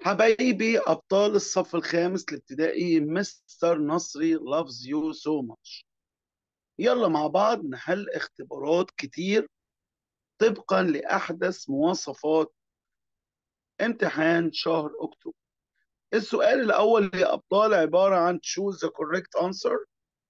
حبايبي أبطال الصف الخامس الابتدائي مستر نصري loves you so much يلا مع بعض نحل اختبارات كتير طبقا لأحدث مواصفات امتحان شهر أكتوبر السؤال الأول يا أبطال عبارة عن choose the correct answer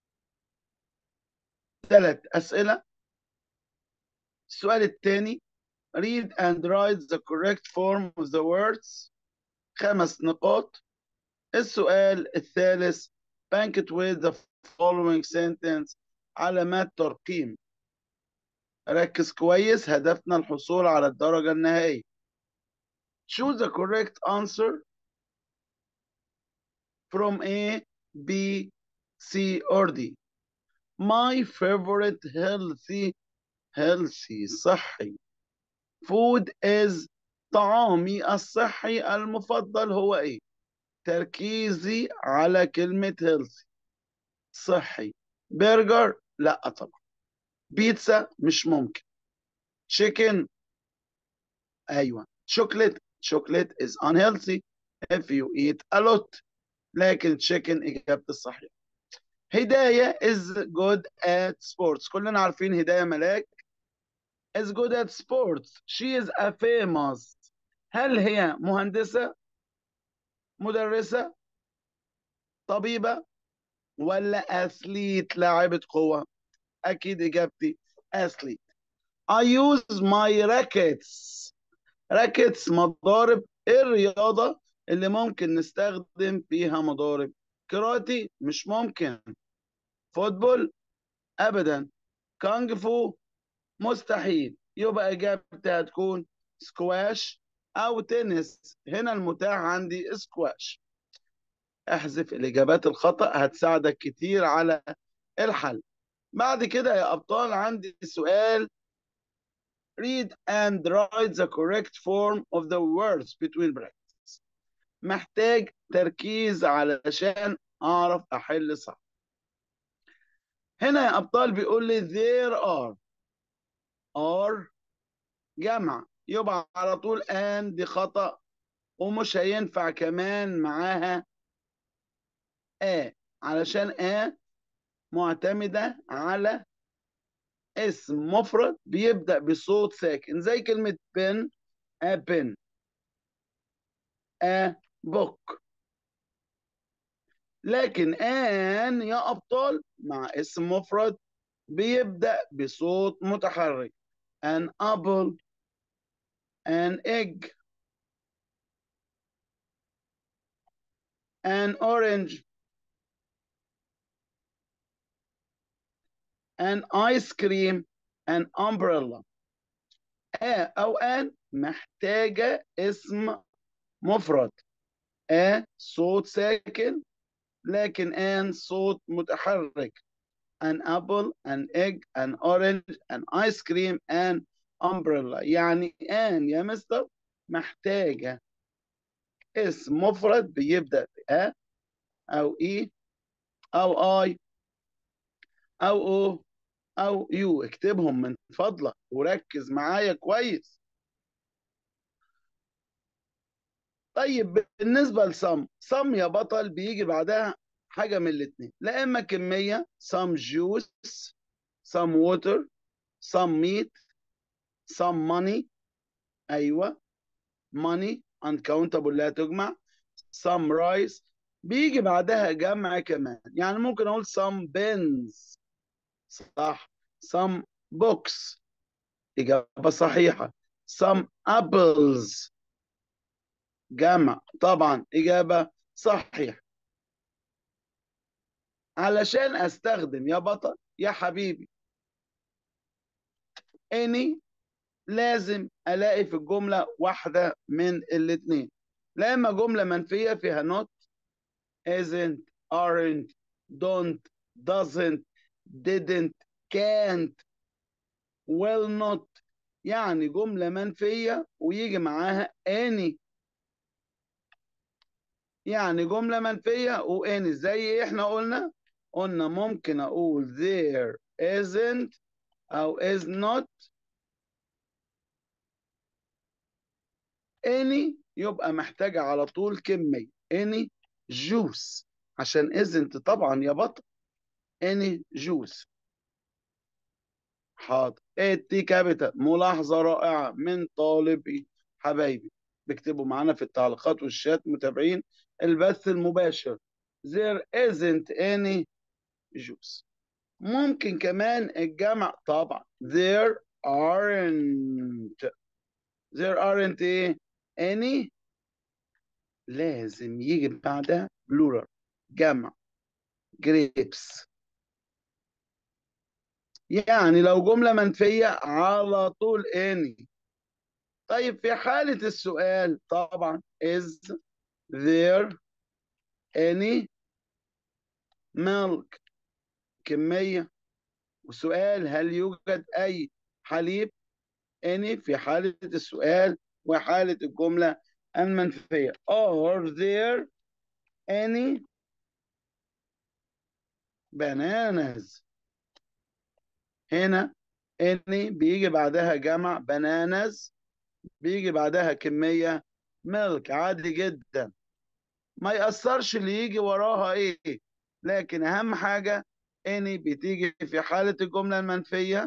ثلاث أسئلة السؤال الثاني read and write the correct form of the words خمس نقاط السؤال الثالث punctuate the following sentence علامات ترقيم ركز كويس هدفنا الحصول على الدرجة النهائية choose the correct answer from A, B, C or D my favorite healthy healthy صحي food is طعامي الصحي المفضل هو ايه تركيزي على كلمة healthy صحي برجر لا طبعا بيتزا مش ممكن chicken ايوه chocolate chocolate is unhealthy if you eat a lot لكن chicken اجابة الصحيحة هداية is good at sports كلنا عارفين هداية ملاك is good at sports she is a famous هل هي مهندسة مدرسة طبيبة ولا أثليت لاعبة قوة أكيد إجابتي أثليت I use my rackets rackets مضارب إيه الرياضة اللي ممكن نستخدم فيها مضارب كراتي مش ممكن فوتبول أبدا كونغ فو مستحيل يبقى إجابتي هتكون سكواش أو تنس هنا المتاح عندي سكواش احذف الإجابات الخطأ هتساعدك كتير على الحل بعد كده يا أبطال عندي سؤال read and write the correct form of the words between brackets محتاج تركيز علشان أعرف أحل صح هنا يا أبطال بيقول لي there are are جمع يبقى على طول and دي خطأ ومش هينفع كمان معاها a علشان a معتمدة على اسم مفرد بيبدأ بصوت ساكن زي كلمة pen a pen a book لكن an يا أبطال مع اسم مفرد بيبدأ بصوت متحرك an apple an egg an orange an ice cream an umbrella a أو an محتاجة اسم مفرد a صوت ساكن لكن an صوت متحرك an apple an egg an orange an ice cream an umbrella يعني an يا مستر محتاجة اسم مفرد بيبدأ ب a أو e أو I أو O أو يو اكتبهم من فضلك وركز معايا كويس طيب بالنسبة لصم صم يا بطل بيجي بعدها حاجة من الاتنين لا إما كمية some juice some water some meat some money أيوة money uncountable لا تجمع some rice بيجي بعدها جمع كمان يعني ممكن أقول some pens صح some books إجابة صحيحة some apples جمع طبعا إجابة صحيحة علشان أستخدم يا بطل يا حبيبي any لازم ألاقي في الجملة واحدة من الاتنين لا إما جملة منفية فيها not isn't aren't don't doesn't didn't can't will not يعني جملة منفية ويجي معاها any يعني جملة منفية و any زي ايه احنا قلنا قلنا ممكن اقول there isn't او is not any يبقى محتاجة على طول كمية any juice عشان isn't طبعا يا بطل any juice حاضر التي كابيتال ملاحظة رائعة من طالبي حبايبي بيكتبوا معانا في التعليقات والشات متابعين البث المباشر there isn't any juice ممكن كمان الجمع طبعا there aren't there aren't ايه any لازم يجي بعدها plural جمع grapes يعني لو جملة منفية على طول any طيب في حالة السؤال طبعا is there any milk كمية وسؤال هل يوجد أي حليب any في حالة السؤال وحالة الجملة المنفية are there any bananas هنا any بيجي بعدها جمع bananas بيجي بعدها كمية ملك عادي جدا ما يأثرش اللي يجي وراها ايه لكن اهم حاجة any بتيجي في حالة الجملة المنفية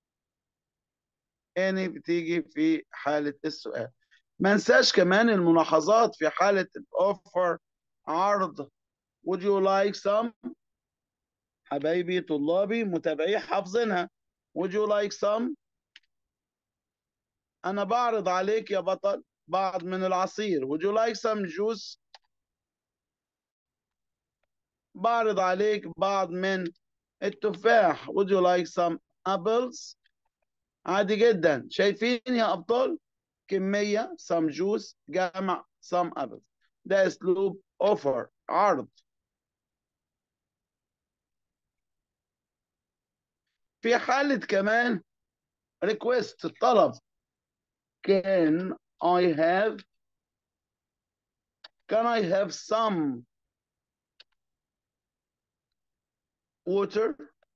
any بتيجي في حالة السؤال ما ننساش كمان الملاحظات في حالة الاوفر عرض would you like some حبايبي طلابي متابعي حافظينها would you like some أنا بعرض عليك يا بطل بعض من العصير would you like some juice بعرض عليك بعض من التفاح would you like some apples عادي جدا شايفين يا أبطال كمية some juice جمع some apples ده أسلوب offer عرض في حالة كمان request الطلب can I have can I have some water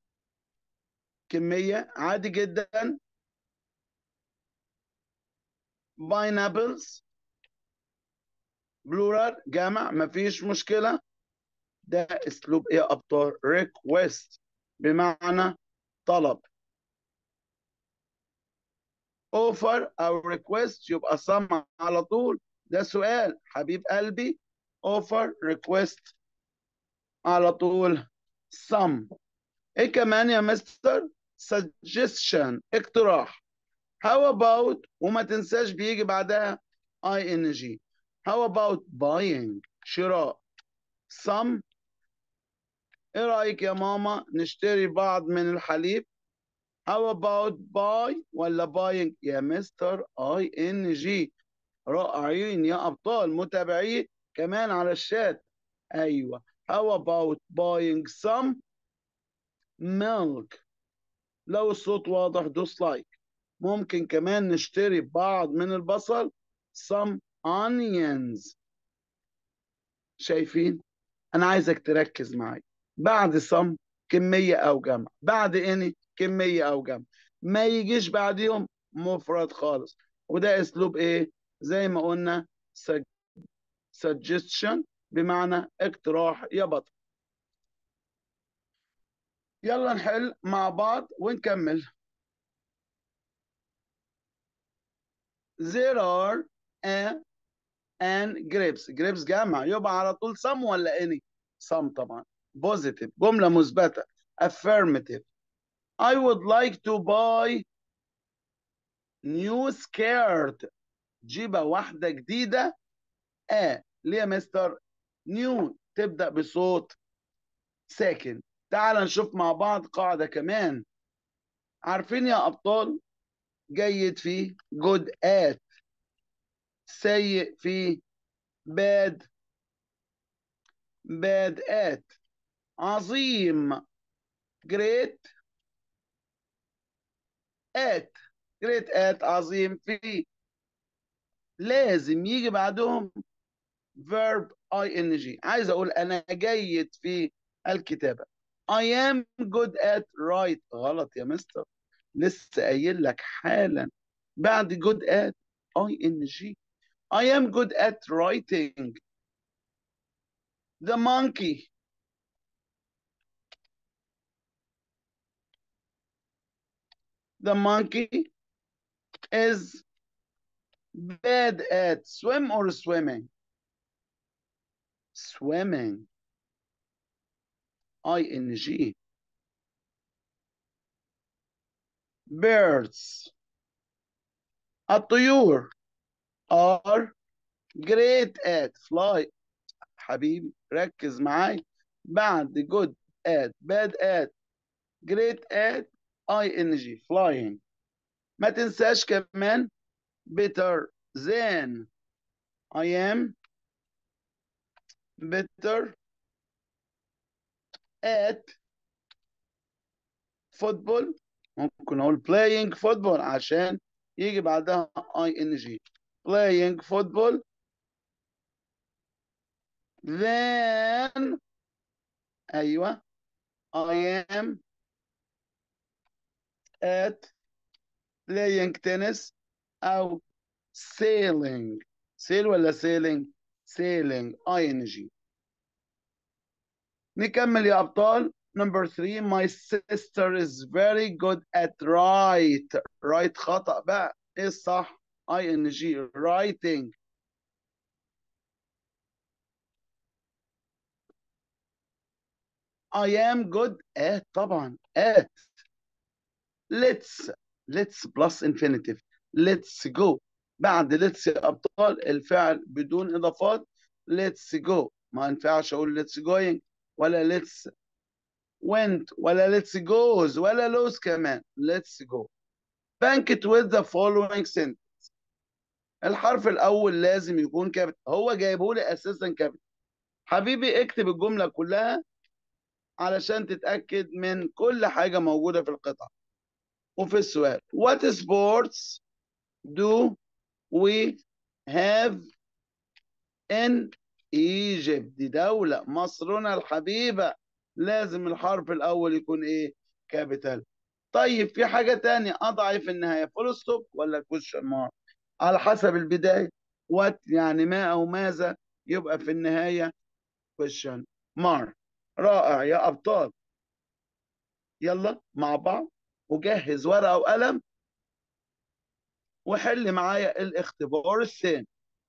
كمية عادي جدا pineapples plural جمع مفيش مشكلة ده اسلوب ايه يا ابطال request بمعنى طلب offer او request يبقى some على طول ده سؤال حبيب قلبي offer request على طول some ايه كمان يا مستر suggestion اقتراح how about وما تنساش بيجي بعدها ing how about buying شراء some ايه رأيك يا ماما نشتري بعض من الحليب how about buy ولا buying يا مستر اي ان جي رائعين يا ابطال متابعين كمان على الشات ايوه how about buying some milk لو الصوت واضح دوس لايك ممكن كمان نشتري بعض من البصل some onions شايفين انا عايزك تركز معايا بعد some كمية او جمع بعد any كمية او جمع ما يجيش بعديهم مفرد خالص وده اسلوب ايه زي ما قلنا suggestion بمعنى اقتراح يا بطل يلا نحل مع بعض ونكمل there are a and grapes grapes جمع يبقى على طول some ولا any some طبعا positive جملة مثبتة affirmative I would like to buy new skirt جيبة واحدة جديدة آه ليه يا مستر نيو تبدأ بصوت ساكن تعال نشوف مع بعض قاعدة كمان عارفين يا أبطال جيد فيه good at سيء فيه bad bad at عظيم great at great at عظيم فيه لازم يجي بعدهم verb ing عايز اقول انا جيد في الكتابة I am good at write غلط يا مستر لسه قايل لك حالا بعد good at ing I am good at writing. The monkey. The monkey is bad at swim or swimming? Swimming. ing. Birds. الطيور are great at fly حبيبي ركز معاي بعد good at bad at great at ing flying ما تنساش كمان better than I am better at football ممكن اقول playing football عشان يجي بعدها ing playing football then ايوه I am at playing tennis او sailing sail ولا sailing sailing ing نكمل يا ابطال number three my sister is very good at write write خطأ بقى ايه الصح ing writing I am good at طبعا at let's let's plus infinitive let's go بعد let's يا ابطال الفعل بدون اضافات let's go ما ينفعش اقول let's going ولا let's went ولا let's goes ولا lose كمان let's go bank it with the following sentence الحرف الاول لازم يكون كابت هو جايبه لي اساسا كابت حبيبي اكتب الجمله كلها علشان تتاكد من كل حاجه موجوده في القطعه وفي السؤال what sports do we have in Egypt دي دولة مصرنا الحبيبة لازم الحرف الأول يكون إيه كابيتال طيب في حاجة تانية أضع في النهاية فول ستوب ولا كويشن مارك على حسب البداية وات يعني ما أو ماذا يبقى في النهاية كويشن مارك رائع يا أبطال يلا مع بعض وجهز ورقة وقلم وحل معايا الاختبار الثاني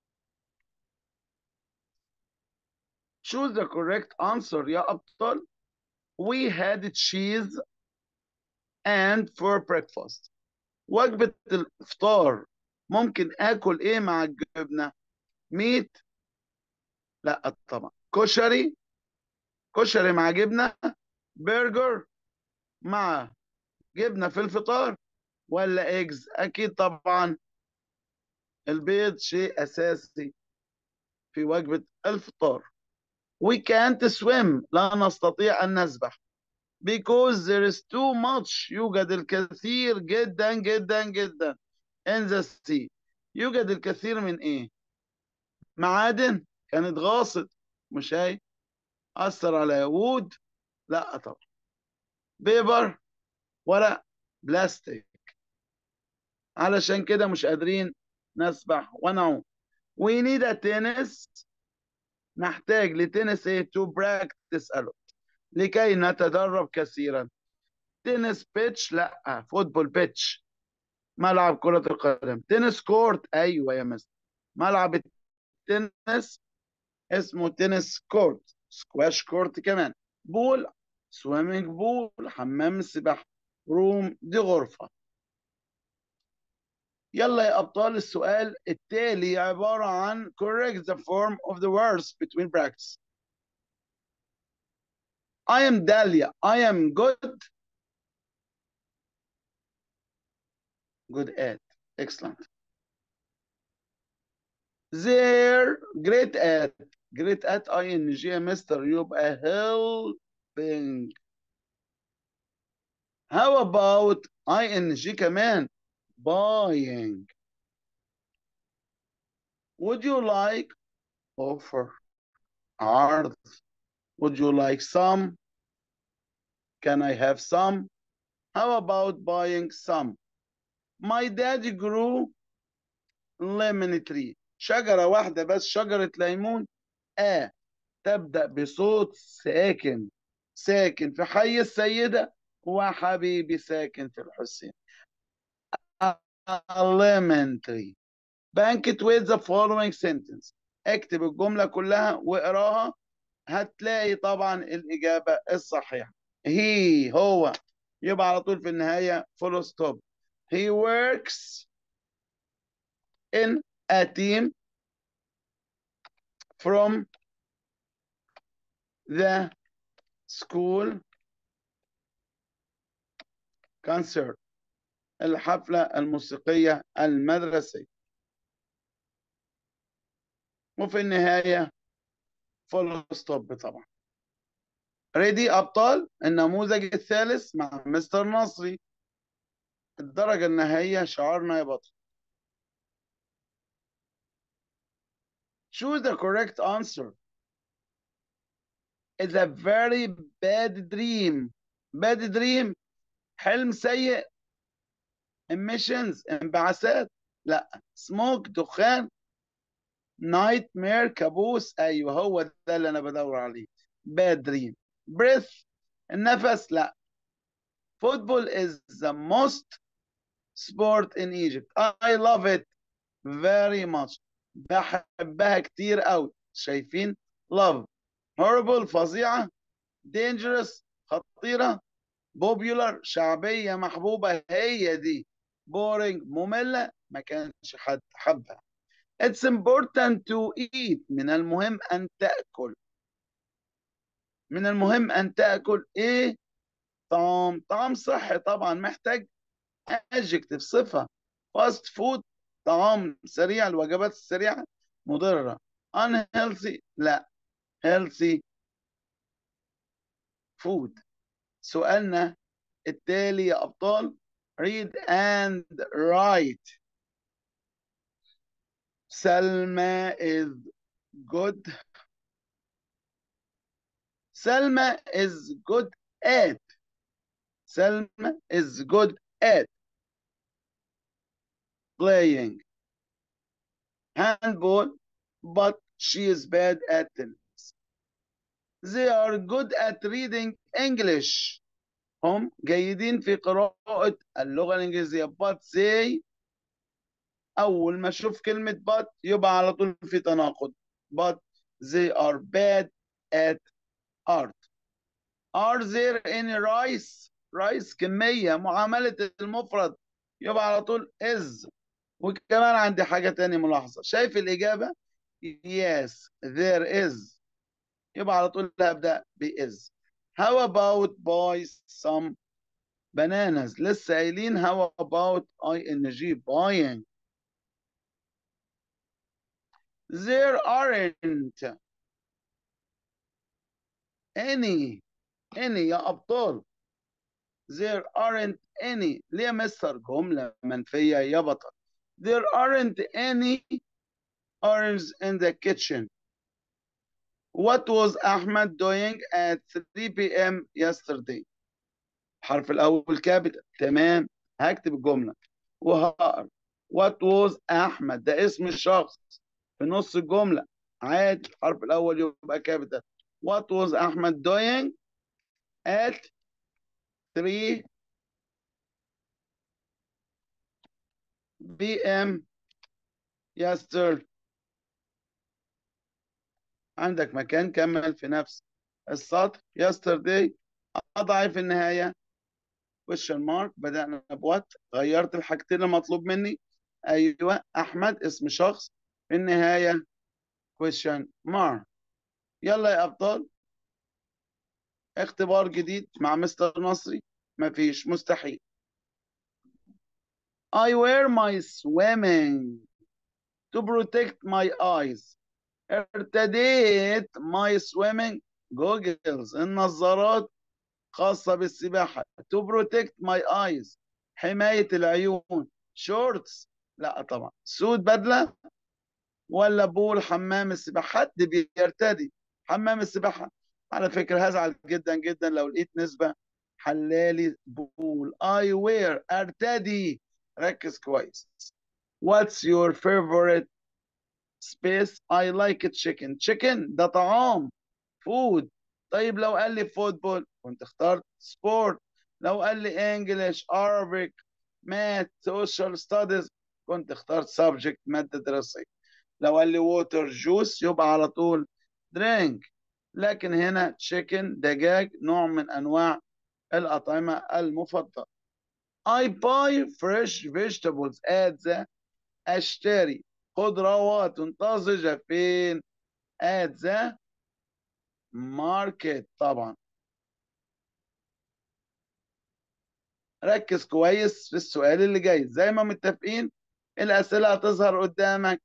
choose the correct answer يا أبطال we had cheese and for breakfast وجبة الإفطار ممكن آكل إيه مع الجبنة ميت لا طبعا كشري كشري مع جبنة برجر مع جبنة في الفطار ولا ايجز اكيد طبعا البيض شيء اساسي في وجبة الفطار we can't swim لا نستطيع ان نسبح because there is too much يوجد الكثير جدا جدا جدا in the sea يوجد الكثير من ايه معادن كانت غاصت مش هي اثر على وود لا طبعا بيبر ورق بلاستيك علشان كده مش قادرين نسبح ونعوم we need a tennis نحتاج لتنس ايه to practice a lot لكي نتدرب كثيرا تنس بيتش لا فوتبول بيتش ملعب كرة القدم تنس كورت ايوه يا مستر ملعب التنس اسمه تنس كورت سكواش كورت كمان بول سويمنج بول حمام السباحة روم دي غرفة يلا يا أبطال السؤال التالي عبارة عن correct the form of the words between brackets I am Dahlia I am good good at excellent they're great at great at ing يا مستر يبقى helping how about ing كمان buying would you like offer عرض would you like some can I have some how about buying some my daddy grew lemon tree شجرة واحدة بس شجرة ليمون آ تبدأ بصوت ساكن ساكن في حي السيدة وحبيبي ساكن في الحسين elementary banquet with the following sentence اكتب الجملة كلها واقراها هتلاقي طبعا الإجابة الصحيحة he هو يبقى على طول في النهاية full stop he works in a team from the school concert الحفلة الموسيقية المدرسية وفي النهاية فول ستوب طبعا ريدي أبطال النموذج الثالث مع مستر نصري الدرجة النهائية شعارنا يا بطل Choose the correct answer. It's a very bad dream. Bad dream حلم سيء emissions انبعاثات لا smoke دخان nightmare كابوس ايوه هو ده اللي انا بدور عليه bad dream breath النفس لا football is the most sport in Egypt I love it very much بحبها كتير قوي شايفين love horrible فظيعة dangerous خطيرة popular شعبية محبوبة هي دي boring مملة ما كانش حد حبها it's important to eat من المهم أن تأكل من المهم أن تأكل إيه طعام طعام صحي طبعا محتاج adjective صفة fast food طعام سريع الوجبات السريعة مضرة unhealthy لا healthy food سؤالنا التالي يا أبطال read and write Selma is good Selma is good at Selma is good at playing handball, but she is bad at tennis. They are good at reading English. هم جيدين في قراءة اللغة الإنجليزية but they أول ما أشوف كلمة but يبقى على طول في تناقض but they are bad at art. Are there any rice? rice كمية معاملة المفرد يبقى على طول is وكمان عندي حاجة تانية ملاحظة شايف الإجابة yes there is يبقى على طول هبدأ ب is how about buy some bananas لسه قايلين how about ing buying there aren't any any يا أبطال there aren't any ليه مستر جملة منفية يا بطل there aren't any oranges in the kitchen. What was Ahmed doing at 3 p.m. yesterday? الحرف الأول كابيتال تمام هكتب الجملة وهقرا What was أحمد ده اسم الشخص في نص الجملة عادي الحرف الأول يبقى كابيتال What was أحمد doing at 3 p.m. yesterday عندك مكان كمل في نفس السطر yesterday أضع في النهاية question mark بدأنا بوات غيرت الحاجتين المطلوب مني أيوة أحمد اسم شخص في النهاية question mark يلا يا أبطال اختبار جديد مع مستر نصري مفيش مستحيل I wear my swimming to protect my eyes ارتديت my swimming goggles النظارات خاصة بالسباحة to protect my eyes حماية العيون shorts لا طبعا سود بدلة ولا بول حمام السباحة حد بيرتدي حمام السباحة على فكرة هزعل جدا جدا لو لقيت نسبة حلالي بول I wear ارتدي ركز كويس What's your favorite space I like chicken chicken ده طعام food طيب لو قال لي فوتبول كنت اخترت سبورت لو قال لي انجلش Arabic math social studies كنت اخترت subject مادة دراسية لو قال لي water juice يبقى على طول drink لكن هنا chicken دجاج نوع من أنواع الأطعمة المفضلة I buy fresh vegetables at the أشتري خضروات طازجة فين at the market طبعا ركز كويس في السؤال اللي جاي زي ما متفقين الأسئلة هتظهر قدامك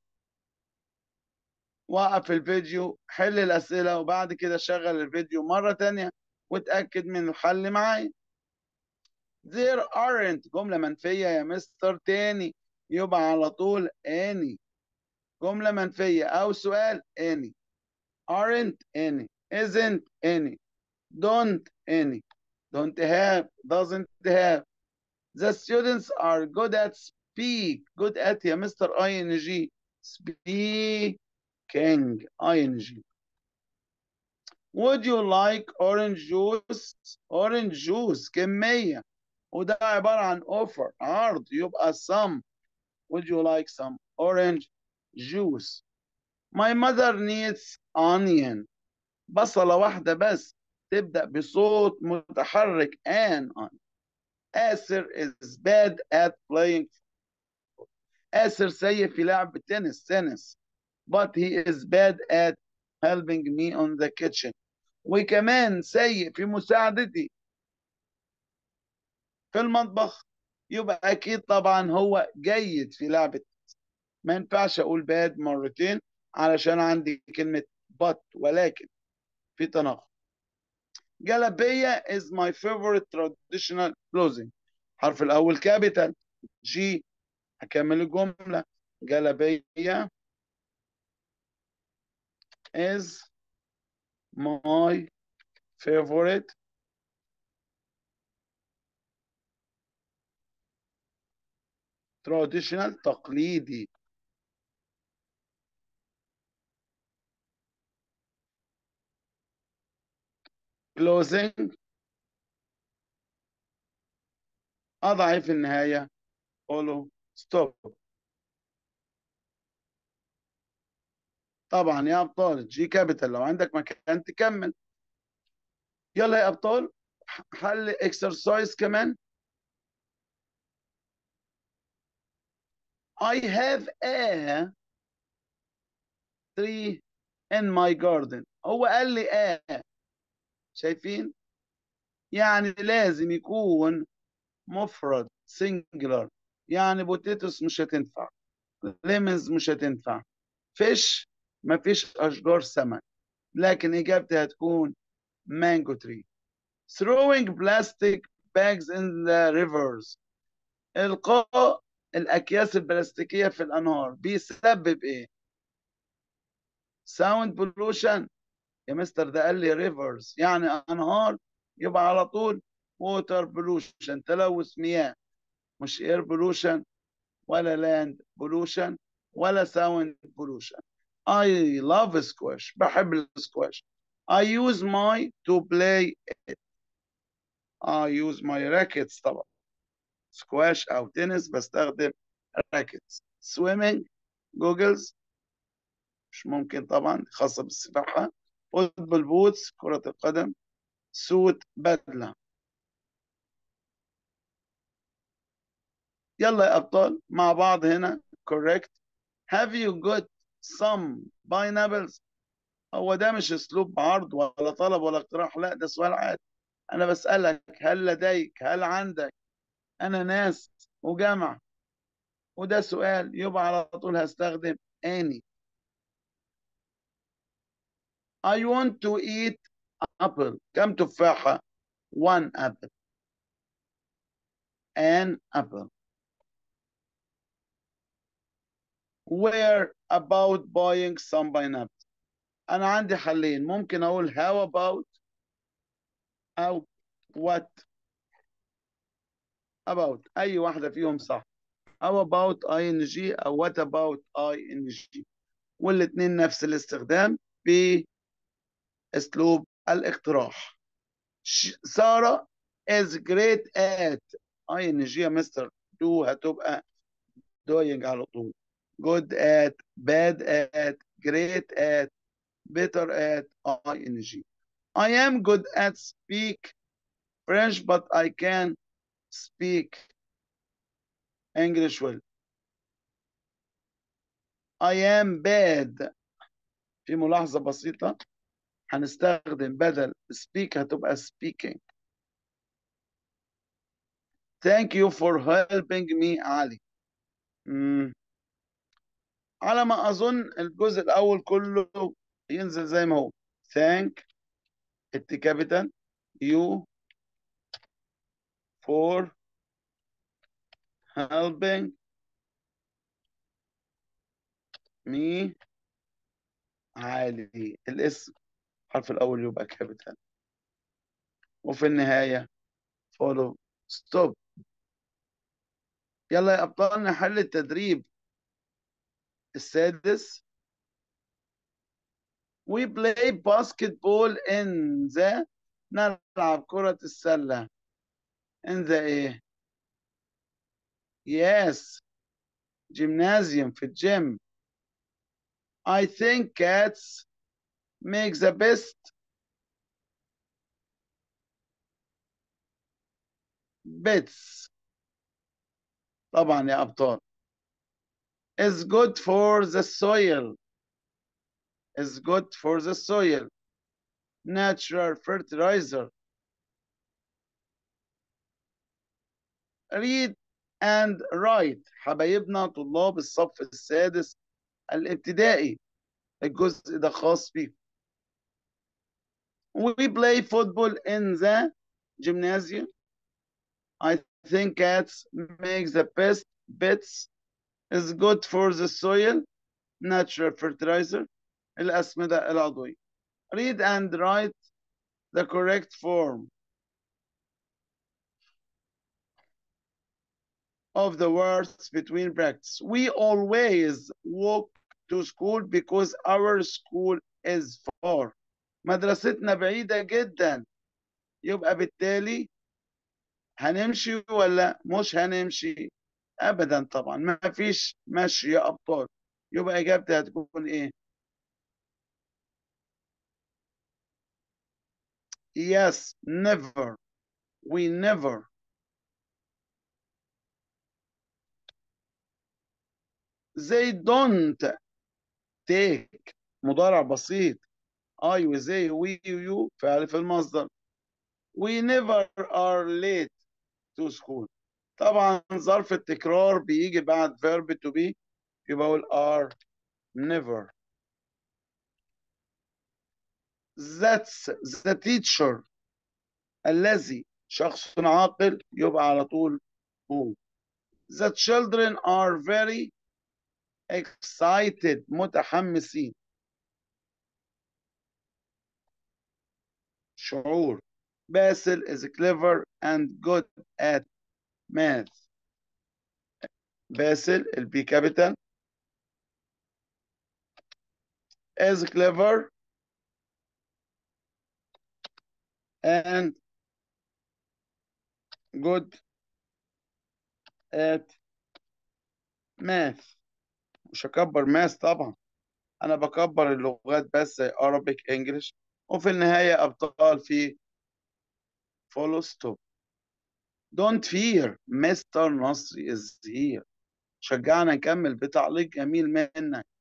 وقف الفيديو حل الأسئلة وبعد كده شغل الفيديو مرة تانية وتأكد من الحل معايا There aren't جملة منفية يا مستر تاني يبقى على طول any جملة منفية أو سؤال any aren't any isn't any don't any don't have doesn't have the students are good at speak good at يا مستر ing speaking ing would you like orange juice orange juice كمية وده عبارة عن offer عرض يبقى some would you like some orange juice my mother needs onion بصلة واحدة بس تبدأ بصوت متحرك an on آسر is bad at playing آسر سيء في لعب التنس تنس but he is bad at helping me on the kitchen وكمان سيء في مساعدتي في المطبخ يبقى أكيد طبعا هو جيد في لعبة ما ينفعش أقول باد مرتين علشان عندي كلمة but ولكن في تناقض جلابية is my favorite traditional clothing حرف الأول كابيتال جي هكمل الجملة جلابية is my favorite traditional تقليدي closing أضع في النهاية follow stop طبعا يا أبطال جي كابيتال لو عندك مكان تكمل يلا يا أبطال حل exercise كمان I have a tree in my garden هو قال لي a شايفين يعني لازم يكون مفرد singular يعني بوتيتوس مش هتنفع ليمز مش هتنفع فيش ما فيش أشجار سمك لكن إجابتي هتكون مانجو تري throwing plastic bags in the rivers إلقاء الأكياس البلاستيكية في الأنهار بيسبب إيه؟ ساوند بولوشن يا مستر ده قال لي ريفرز يعني أنهار يبقى على طول ووتر بولوشن تلوث مياه مش اير بولوشن ولا لاند بولوشن ولا ساوند بولوشن I love squash بحب السكواش I use my to play it I use my rackets طبعا سكواش أو تنس بستخدم rackets swimming جوجلز مش ممكن طبعا خاصة بالسباحة فوتبول بوتس كرة القدم سوت بدلة يلا يا أبطال مع بعض هنا correct have you got some pineapples هو ده مش اسلوب عرض ولا طلب ولا اقتراح لا ده سؤال عادي انا بسألك هل لديك هل عندك انا ناس وجمع وده سؤال يبقى على طول هستخدم any I want to eat apple كم تفاحة one apple an apple where about buying some pineapple أنا عندي حلين ممكن أقول how about أو what about أي واحدة فيهم صح how about ing أو what about ing والاتنين نفس الاستخدام بأسلوب الاقتراح ش- سارة is great at اي ان جي يا مستر do هتبقى doing على طول good at bad at great at better at ing I am good at speak French but I can speak English well I am bad في ملاحظة بسيطة هنستخدم بدل speak هتبقى speaking Thank you for helping me علي مم. على ما أظن الجزء الأول كله ينزل زي ما هو thank it capital you for helping me عالي الاسم الحرف الأول يبقى كابيتال وفي النهاية follow stop يلا يا أبطال نحل التدريب السادس we play basketball in the نلعب كرة السلة in the إيه yes gymnasium في الجيم I think cats make the best bets طبعا يا أبطال is good for the soil is good for the soil natural fertilizer read and write حبايبنا طلاب الصف السادس الابتدائي الجزء ده خاص بيه we play football in the gymnasium I think cats make the best bets is good for the soil natural fertilizer الأسمدة العضوية read and write the correct form of the words between brackets we always walk to school because our school is far مدرستنا بعيدة جدا يبقى بالتالي هنمشي ولا مش هنمشي ابدا طبعا ما فيش مشي يا ابطال يبقى اجابتي هتكون ايه yes never we never they don't take مضارع بسيط I و they we you فعل في المصدر we never are late to school طبعا ظرف التكرار بيجي بعد verb to be يبقى اقول are never that's the teacher الذي شخص عاقل يبقى على طول هو the children are very excited متحمسين شعور باسل is clever and good at math باسل البي كابيتال is clever and good at math مش هكبر ماث طبعا انا بكبر اللغات بس Arabic English وفي النهاية ابطال في follow stop don't fear Mr. نصري is here شجعنا نكمل بتعليق جميل منك